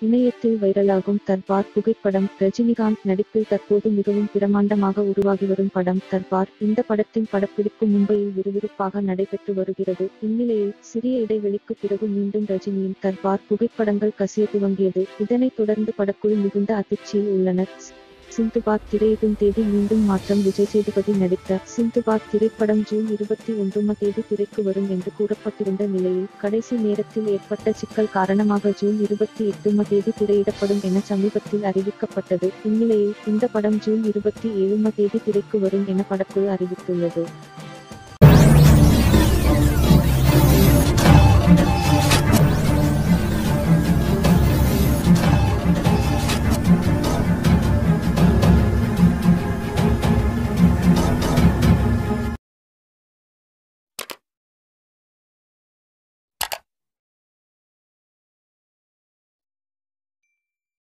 இணையத்தில் வைரலாகும் தர்பார் புகைப்படம் ரஜினிகாந்த் நடிப்பில் தற்போது மிகவும் பிரமாண்டமாக உருவாகி வரும் படம் தர்பார் இந்த படத்தின் படப்பிடிப்பு மும்பையில் விறுவிறுப்பாக நடைபெற்று வருகிறது இந்நிலையில் சிறிய இடைவெளிக்கு பிறகு மீண்டும் ரஜினியின் தர்பார் புகைப்படங்கள் கசிய துவங்கியது இதனைத் தொடர்ந்து படக்குழு மிகுந்த அதிர்ச்சியில் உள்ளனர் சிந்துபாத் திரையிடும் தேதி மீண்டும் மாற்றம் விஜய் சேதுபதி நடித்த சிந்துபாத் திரைப்படம் ஜூன் இருபத்தி ஒன்றும தேதி திரைக்கு வரும் என்று கூறப்பட்டிருந்த நிலையில் கடைசி நேரத்தில் ஏற்பட்ட சிக்கல் காரணமாக ஜூன் இருபத்தி எட்டும தேதி திரையிடப்படும் என சமீபத்தில் அறிவிக்கப்பட்டது இந்நிலையில் இந்த படம் ஜூன் இருபத்தி ஏழும தேதி திரைக்கு வரும் என படக்குழு அறிவித்துள்ளது